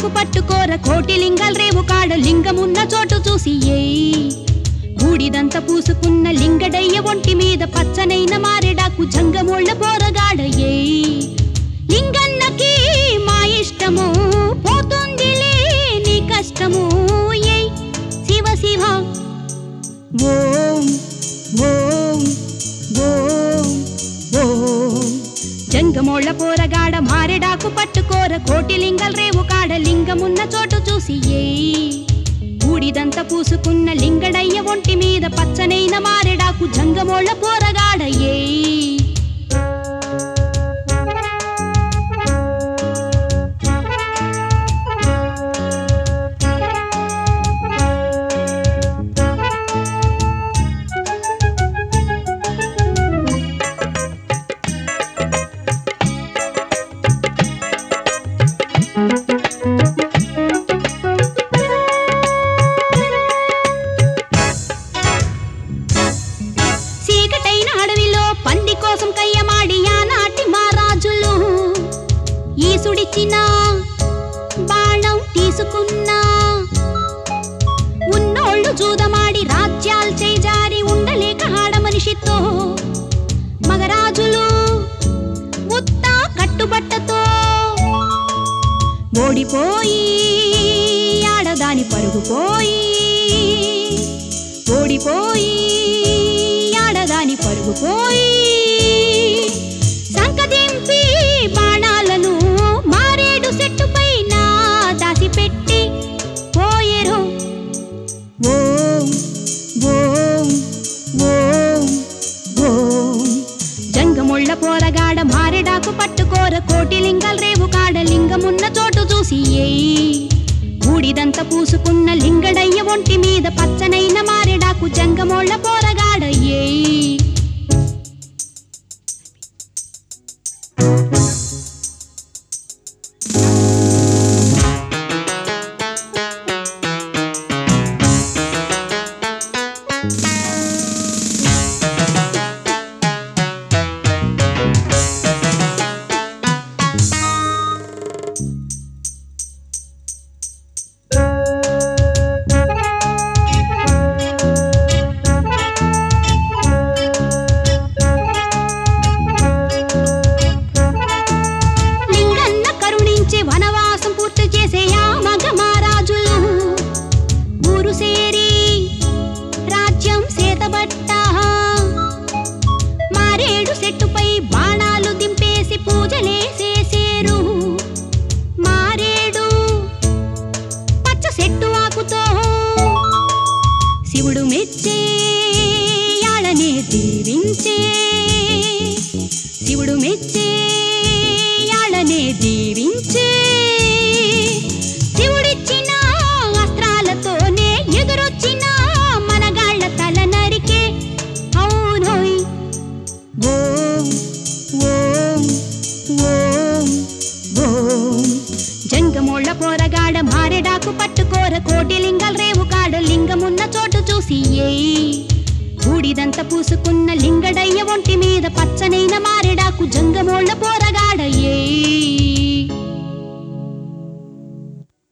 మారేడాకు పట్టుకోర కోటి లింగాల రేవు కాడ లింగమున్న చోటు చూసి ఏయ్ బూడిదంత పూసుకున్న లింగడయ్య ఒంటి మీద పచ్చనైన మారేడాకు జంగమోళ్ళ పోరగాడ ఏయ్ లింగన్నకి మా ఇష్టము పోతుందిలే నీ కష్టము ఏయ్ శివ శివ ఓం ఓం ఓం ఓం జంగమోళ్ళ పోరగాడ మారెడాకు పట్టుకోర కోటి లింగల్ రేవు కాడ లింగమున్న చోటు చూసి ఏయ్ బూడిదంత పూసుకున్న లింగడయ్య ఒంటి మీద పచ్చనైన మారెడాకు జంగమోళ్ళ పోరగాడ ఏయ్ చీకటైన అడవిలో పంది కోసం కయ్యమాడి ఆనాటి మహారాజులు ఈసుడిచ్చిన బాణం తీసుకున్నా ఉన్నోళ్ళు జూదమాడి రాజ్యాలు చేజారి ఉండలేక ఆడ మనిషితో మగరాజులు ఉత్త కట్టుబట్టతో ఓడిపోయి ఆడదాని పరుగుపోయి ఓడిపోయి ఆడదాని పరుగుపోయి సంకదింపి బాణాలను మారేడు చెట్టు పైన దాసిపెట్టి పోయేరు ఓం ఓం ఓం ఓం జంగముళ్ళ పోరగాడ మారెడాకు పట్టుకోర కోటి లింగాల రేవు కాడ లింగమున్న చోటు చూసి ఏయ్ బూడిదంత పూసుకున్న లింగడయ్య ఒంటి మీద పచ్చనైన మారెడాకు జంగమోళ్ళ పోరగాడ ఏయ్ లింగన్న కరుణించే వనవాసం పూర్తి చేసే ఆ మగ మహారాజులు ఊరు సేరి రాజ్యం సేతబట్ట మారేడు చెట్టుపై బాణాలు దింపేసి పూజలేసేసేరు మారేడు పచ్చ చెట్టు ఆకుతో శివుడు మెచ్చే యాళనే దీవించే శివుడు మెచ్చే యాళనే దీవించే శివుడిచ్చిన అస్త్రాలతోనే ఎదురొచ్చిన మనగాళ్ళ తల నరికే అవునోయ్ ఓం ఓం ఓం ఓం జంగమోళ్ళ పోరగాడ మారెడాకు పట్టుకోర కోటి లింగాల రేవు కాడ లింగమున్న చోటు చూసి ఏయ్ బూడిదంత పూసుకున్న లింగడయ్య ఒంటి మీద పచ్చనైన మారెడాకు